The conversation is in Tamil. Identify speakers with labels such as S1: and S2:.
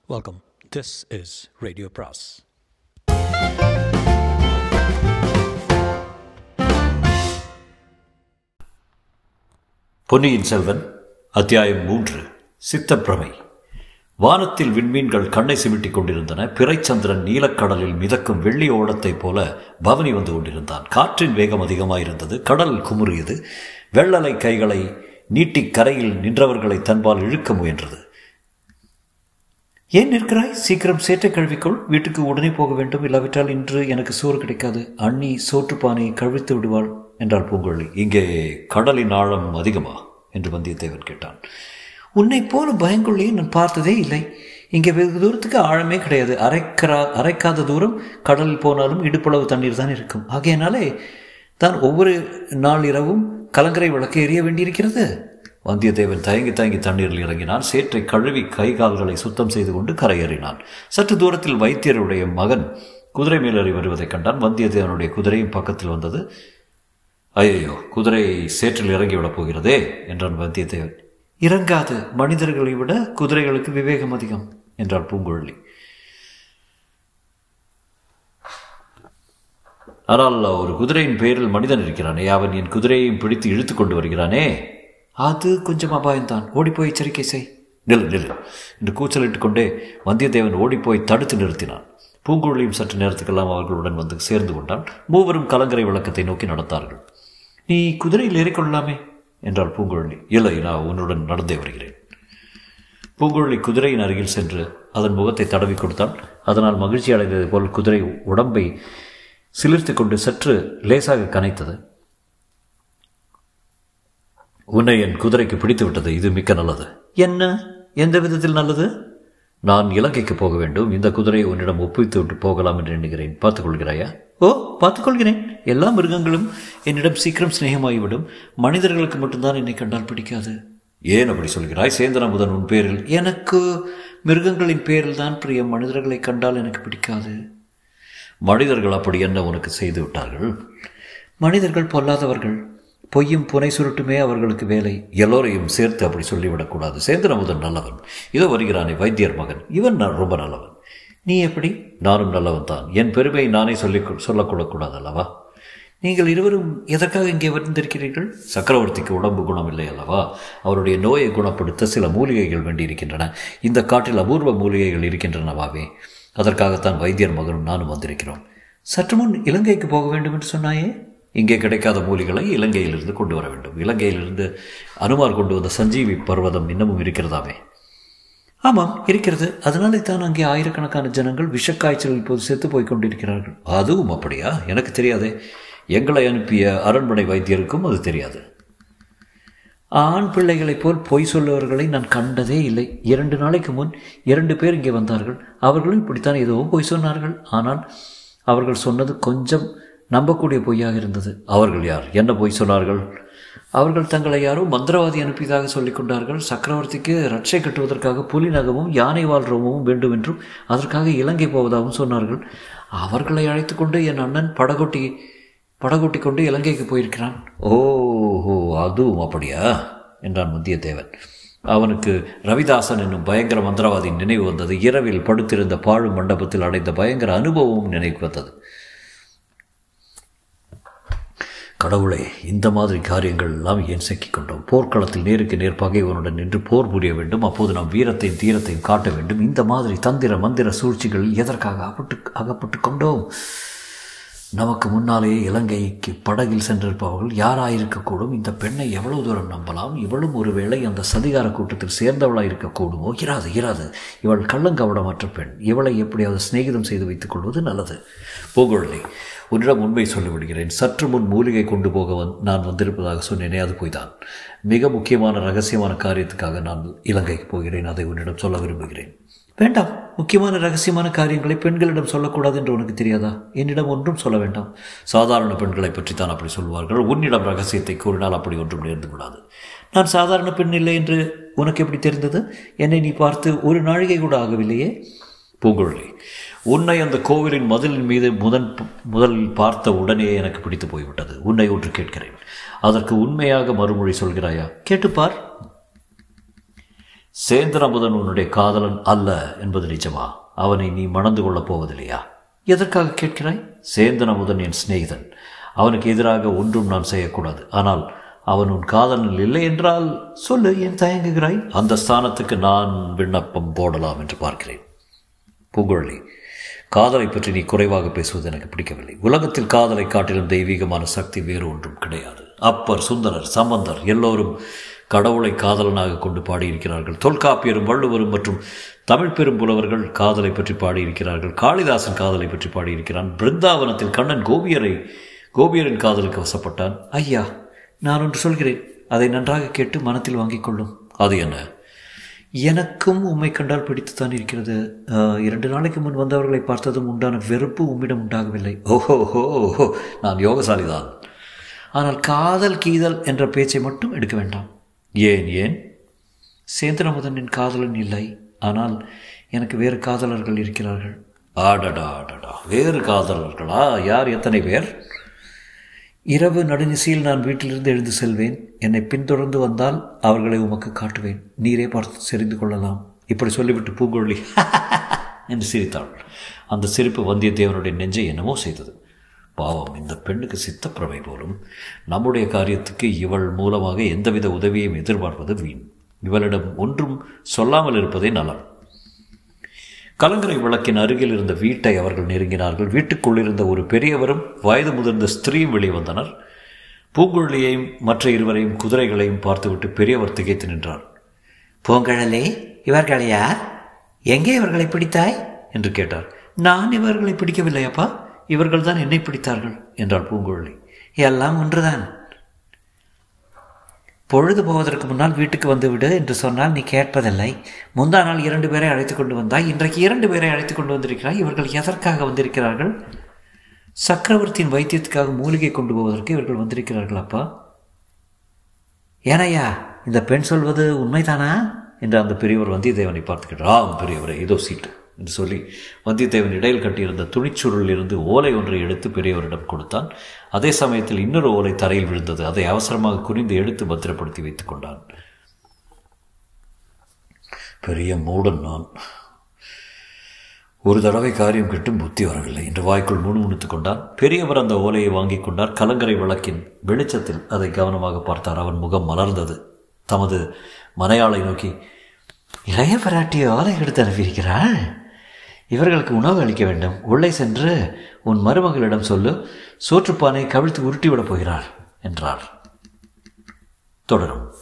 S1: Welcome. This is Radio Pras.
S2: பொன்னியின் செல்வன் அத்தியாயம் மூன்று சித்தப்பிரமை வானத்தில் விண்மீன்கள் கண்ணை சிமிட்டிக் கொண்டிருந்தன பிறைச்சந்திரன் நீலக்கடலில் மிதக்கும் வெள்ளி ஓடத்தைப் போல பவனி வந்து கொண்டிருந்தான் காற்றின் வேகம் அதிகமாயிருந்தது கடல் குமுறியது வெள்ளலை கைகளை நீட்டி கரையில் நின்றவர்களை தன்பால் இழுக்க முயன்றது ஏன் நிற்கிறாய் சீக்கிரம் சேற்றை கழுவிக்கொள் வீட்டுக்கு உடனே போக வேண்டும் இல்லாவிட்டால் இன்று எனக்கு சோறு கிடைக்காது அண்ணி சோற்றுப்பானையை கழுவித்து விடுவாள் என்றாள் பூங்கொழி இங்கே கடலின் ஆழம் அதிகமா என்று வந்தியத்தேவன் கேட்டான் உன்னை போல பயங்கொள்ளியை நான் பார்த்ததே இல்லை இங்கே வெகு தூரத்துக்கு ஆழமே கிடையாது அரைக்கரா அரைக்காத தூரம் கடலில் போனாலும் இடுப்பளவு தண்ணீர் தான் இருக்கும் ஆகையினாலே தான் ஒவ்வொரு நாள் இரவும் கலங்கரை விளக்கு எரிய வேண்டியிருக்கிறது வந்தியத்தேவன் தயங்கி தயங்கி தண்ணீரில் இறங்கினான் சேற்றை கழுவி கை கால்களை சுத்தம் செய்து கொண்டு கரையேறினான் சற்று தூரத்தில் வைத்தியருடைய மகன் குதிரை மேலேறி வருவதைக் கண்டான் வந்தியத்தேவனுடைய குதிரையும் பக்கத்தில் வந்தது ஐயோ குதிரை சேற்றில் இறங்கிவிடப் போகிறதே என்றான் வந்தியத்தேவன் இறங்காது மனிதர்களை விட குதிரைகளுக்கு விவேகம் அதிகம் என்றாள் பூங்குழலி ஆனால் ஒரு குதிரையின் பேரில் மனிதன் இருக்கிறானே அவன் என் குதிரையையும் பிடித்து இழுத்து கொண்டு வருகிறானே அது கொஞ்சம் அபாயம்தான் ஓடிப்போய் எச்சரிக்கை செய் நில்லு நில்லு என்று கூச்சலிட்டு கொண்டே வந்தியத்தேவன் ஓடிப்போய் தடுத்து நிறுத்தினான் பூங்குழலியும் சற்று நேரத்துக்கெல்லாம் அவர்களுடன் வந்து சேர்ந்து கொண்டான் மூவரும் கலங்கரை விளக்கத்தை நோக்கி நடந்தார்கள் நீ குதிரையில் ஏறிக்கொள்ளலாமே என்றாள் பூங்குழலி இல்லை நான் உன்னுடன் நடந்தே வருகிறேன் பூங்குழலி குதிரையின் அருகில் சென்று அதன் முகத்தை தடவி கொடுத்தாள் அதனால் மகிழ்ச்சி அடைந்தது போல் குதிரை உடம்பை சிலிர்த்து கொண்டு சற்று லேசாக கனைத்தது உன்னை என் குதிரைக்கு பிடித்து விட்டது இது மிக்க நல்லது என்ன எந்த விதத்தில் நல்லது நான் இலங்கைக்கு போக வேண்டும் இந்த குதிரையை உன்னிடம் ஒப்புவித்து விட்டு போகலாம் என்று எண்ணுகிறேன் பார்த்துக்கொள்கிறாயா ஓ பார்த்துக்கொள்கிறேன் எல்லா மிருகங்களும் என்னிடம் சீக்கிரம் சிநேகமாகிவிடும் மனிதர்களுக்கு மட்டும்தான் என்னை கண்டால் பிடிக்காது ஏன் அப்படி சொல்கிறாய் சேந்தன முதன் உன் பேரில் எனக்கு மிருகங்களின் பேரில் தான் பிரியம் மனிதர்களை கண்டால் எனக்கு பிடிக்காது மனிதர்கள் அப்படி என்ன உனக்கு செய்து விட்டார்கள் மனிதர்கள் பொல்லாதவர்கள் பொய்யும் புனை சுருட்டுமே அவர்களுக்கு வேலை எல்லோரையும் சேர்த்து அப்படி சொல்லிவிடக்கூடாது சேந்தன முதன் நல்லவன் இதோ வருகிறானே வைத்தியர் மகன் இவன் நான் ரொம்ப நல்லவன் நீ எப்படி நானும் நல்லவன் தான் என் பெருமையை நானே சொல்லி சொல்லக்கூடக்கூடாது அல்லவா நீங்கள் இருவரும் எதற்காக இங்கே வந்திருக்கிறீர்கள் சக்கரவர்த்திக்கு உடம்பு குணம் இல்லை அல்லவா அவருடைய நோயை குணப்படுத்த சில மூலிகைகள் வேண்டியிருக்கின்றன இந்த காட்டில் அபூர்வ மூலிகைகள் இருக்கின்றனவாவே அதற்காகத்தான் வைத்தியர் மகனும் நானும் வந்திருக்கிறோம் சற்று முன் இலங்கைக்கு போக வேண்டும் என்று சொன்னாயே இங்கே கிடைக்காத மூலிகளை இலங்கையிலிருந்து கொண்டு வர வேண்டும் இலங்கையிலிருந்து அனுமார் கொண்டு வந்த சஞ்சீவி பர்வதம் இன்னமும் இருக்கிறதாமே ஆமாம் இருக்கிறது அதனாலே தான் அங்கே ஆயிரக்கணக்கான ஜனங்கள் விஷக்காய்ச்சல் இப்போது செத்து போய் கொண்டிருக்கிறார்கள் அதுவும் அப்படியா எனக்கு தெரியாதே எங்களை அனுப்பிய அரண்மனை வைத்தியருக்கும் அது தெரியாது ஆண் பிள்ளைகளைப் போல் பொய் சொல்லுவர்களை நான் கண்டதே இல்லை இரண்டு நாளைக்கு முன் இரண்டு பேர் இங்கே வந்தார்கள் அவர்களும் இப்படித்தான் ஏதோ பொய் சொன்னார்கள் ஆனால் அவர்கள் சொன்னது கொஞ்சம் நம்பக்கூடிய பொய்யாக இருந்தது அவர்கள் யார் என்ன பொய் சொன்னார்கள் அவர்கள் தங்களை யாரோ மந்திரவாதி அனுப்பியதாக சொல்லிக் கொண்டார்கள் சக்கரவர்த்திக்கு ரட்சை கட்டுவதற்காக புலி நகமும் யானை வால் ரோமமும் வேண்டும் என்றும் அதற்காக இலங்கை போவதாகவும் சொன்னார்கள் அவர்களை அழைத்து கொண்டு என் அண்ணன் படகொட்டி படகொட்டி கொண்டு இலங்கைக்கு போயிருக்கிறான் ஓஹோ அதுவும் அப்படியா என்றான் வந்தியத்தேவன் அவனுக்கு ரவிதாசன் என்னும் பயங்கர மந்திரவாதியின் நினைவு வந்தது இரவில் படுத்திருந்த பாழு மண்டபத்தில் அடைந்த பயங்கர அனுபவமும் நினைவு வந்தது கடவுளே இந்த மாதிரி காரியங்கள் எல்லாம் ஏன் சிக்கிக் கொண்டோம் போர்க்களத்தில் நேருக்கு நேர் பகைவனுடன் நின்று போர் புரிய வேண்டும் அப்போது நாம் வீரத்தையும் தீரத்தையும் காட்ட வேண்டும் இந்த மாதிரி தந்திர மந்திர சூழ்ச்சிகள் எதற்காக அகப்பட்டு அகப்பட்டு கொண்டோம் நமக்கு முன்னாலேயே இலங்கைக்கு படகில் சென்றிருப்பவர்கள் யாராயிருக்கக்கூடும் இந்த பெண்ணை எவ்வளவு தூரம் நம்பலாம் இவளும் ஒருவேளை அந்த சதிகார கூட்டத்தில் சேர்ந்தவளாக இருக்கக்கூடுமோ இராது இராது இவள் கள்ளங்கவடமற்ற பெண் இவளை எப்படியாவது சிநேகிதம் செய்து வைத்துக் கொள்வது நல்லது பூங்குழலி உன்னிடம் உண்மை சொல்லிவிடுகிறேன் சற்று முன் மூலிகை கொண்டு போக வந் நான் வந்திருப்பதாக சொன்னேனே அது போய்தான் மிக முக்கியமான ரகசியமான காரியத்துக்காக நான் இலங்கைக்கு போகிறேன் அதை உன்னிடம் சொல்ல விரும்புகிறேன் வேண்டாம் முக்கியமான ரகசியமான காரியங்களை பெண்களிடம் சொல்லக்கூடாது என்று உனக்கு தெரியாதா என்னிடம் ஒன்றும் சொல்ல வேண்டாம் சாதாரண பெண்களை பற்றி தான் அப்படி சொல்வார்கள் உன்னிடம் ரகசியத்தை கூறினால் அப்படி ஒன்றும் நேர்ந்து விடாது நான் சாதாரண பெண் இல்லை என்று உனக்கு எப்படி தெரிந்தது என்னை நீ பார்த்து ஒரு நாழிகை கூட ஆகவில்லையே பூங்குழலி உன்னை அந்த கோவிலின் மதிலின் மீது முதன் முதலில் பார்த்த உடனே எனக்கு பிடித்து போய்விட்டது உன்னை ஒன்று கேட்கிறேன் அதற்கு உண்மையாக மறுமொழி சொல்கிறாயா கேட்டுப்பார் சேந்தன் அமுதன் உன்னுடைய காதலன் அல்ல என்பது நிஜமா அவனை நீ மணந்து கொள்ளப் போவதில்லையா எதற்காக கேட்கிறாய் சேந்தன் அமுதன் என் சிநேகிதன் அவனுக்கு எதிராக ஒன்றும் நான் செய்யக்கூடாது ஆனால் அவன் உன் காதலன் இல்லை என்றால் சொல்லு ஏன் தயங்குகிறாய் அந்த ஸ்தானத்துக்கு நான் விண்ணப்பம் போடலாம் என்று பார்க்கிறேன் பூங்குழலி காதலை பற்றி நீ குறைவாக பேசுவது எனக்கு பிடிக்கவில்லை உலகத்தில் காதலை காட்டிலும் தெய்வீகமான சக்தி வேறு ஒன்றும் கிடையாது அப்பர் சுந்தரர் சம்பந்தர் எல்லோரும் கடவுளை காதலனாக கொண்டு பாடியிருக்கிறார்கள் தொல்காப்பியரும் வள்ளுவரும் மற்றும் தமிழ் பெரும்புலவர்கள் காதலை பற்றி பாடியிருக்கிறார்கள் காளிதாசன் காதலை பற்றி பாடியிருக்கிறான் பிருந்தாவனத்தில் கண்ணன் கோபியரை கோபியரின் காதலுக்கு வசப்பட்டான் ஐயா நான் ஒன்று சொல்கிறேன் அதை நன்றாக கேட்டு மனத்தில் வாங்கிக் கொள்ளும் அது என்ன எனக்கும் உம்மை கண்டால் பிடித்துத்தான் இருக்கிறது அஹ், இரண்டு நாளைக்கு முன் வந்தவர்களை பார்த்ததும் உண்டான வெறுப்பு உம்மிடம் உண்டாகவில்லை ஓஹோ ஓஹோ நான் யோகசாலிதான் ஆனால் காதல் கீதல் என்ற பேச்சை மட்டும் எடுக்க வேண்டாம் ஏன் ஏன் சேந்திரமுதனின் காதலன் இல்லை ஆனால் எனக்கு வேறு காதலர்கள் இருக்கிறார்கள் ஆடடா ஆடடா வேறு காதலர்களா யார் எத்தனை பேர் இரவு நடுநிசையில் நான் வீட்டிலிருந்து எழுந்து செல்வேன் என்னை பின்தொடர்ந்து வந்தால் அவர்களை உமக்கு காட்டுவேன் நீரே பார்த்து தெரிந்து கொள்ளலாம் இப்படி சொல்லிவிட்டு பூங்குழலி என்று சிரித்தாள் அந்த சிரிப்பு வந்தியத்தேவனுடைய நெஞ்சை என்னமோ செய்தது பாவம் இந்த பெண்ணுக்கு சித்தப்பிரமை போலும் நம்முடைய காரியத்துக்கு இவள் மூலமாக எந்தவித உதவியையும் எதிர்பார்ப்பது வீண் இவளிடம் ஒன்றும் சொல்லாமல் இருப்பதே நலம் கலங்கரை விளக்கின் அருகில் இருந்த வீட்டை அவர்கள் நெருங்கினார்கள் வீட்டுக்குள் இருந்த ஒரு பெரியவரும் வயது முதிர்ந்த ஸ்திரீயும் வெளிவந்தனர் பூங்குழலியையும் மற்ற இருவரையும் குதிரைகளையும் பார்த்துவிட்டு பெரியவர் திகைத்து நின்றார் பூங்கழலே இவர்கள் யார் எங்கே இவர்களை பிடித்தாய் என்று கேட்டார் நான் இவர்களை பிடிக்கவில்லை அப்பா இவர்கள் தான் என்னை பிடித்தார்கள் என்றாள் பூங்குழலி எல்லாம் ஒன்றுதான் பொழுது போவதற்கு முன்னால் வீட்டுக்கு வந்து விடு என்று சொன்னால் நீ கேட்பதில்லை முந்தா நாள் இரண்டு பேரை அழைத்து கொண்டு வந்தாய் இன்றைக்கு இரண்டு பேரை அழைத்து கொண்டு வந்திருக்கிறாய் இவர்கள் எதற்காக வந்திருக்கிறார்கள் சக்கரவர்த்தியின் வைத்தியத்துக்காக மூலிகை கொண்டு போவதற்கு இவர்கள் வந்திருக்கிறார்கள் அப்பா ஏனையா இந்த பெண் சொல்வது உண்மைதானா என்று அந்த பெரியவர் வந்தியத்தேவனை பார்த்து கேட்டார் ஆம் பெரியவரே இதோ சீட்டு என்று சொல்லி வந்தியத்தேவன் இடையில் கட்டியிருந்த துணிச்சுருளில் இருந்து ஓலை ஒன்றை எடுத்து பெரியவரிடம் கொடுத்தான் அதே சமயத்தில் இன்னொரு ஓலை தரையில் விழுந்தது அதை அவசரமாக குறிந்து எடுத்து பத்திரப்படுத்தி வைத்துக் கொண்டான் பெரிய மூடன் நான் ஒரு தடவை காரியம் கிட்டும் புத்தி வரவில்லை என்று வாய்க்குள் முணுமுணுத்துக் கொண்டான் பெரியவர் அந்த ஓலையை வாங்கிக் கொண்டார் கலங்கரை விளக்கின் வெளிச்சத்தில் அதை கவனமாக பார்த்தார் அவன் முகம் மலர்ந்தது தமது மனையாளை நோக்கி இளைய பிராட்டி ஓலை எடுத்து அனுப்பியிருக்கிறாள் இவர்களுக்கு உணவு அளிக்க வேண்டும் உள்ளே சென்று உன் மருமகளிடம் சொல்லு சோற்றுப்பானை கவிழ்த்து உருட்டிவிடப் போகிறார் என்றார் தொடரும்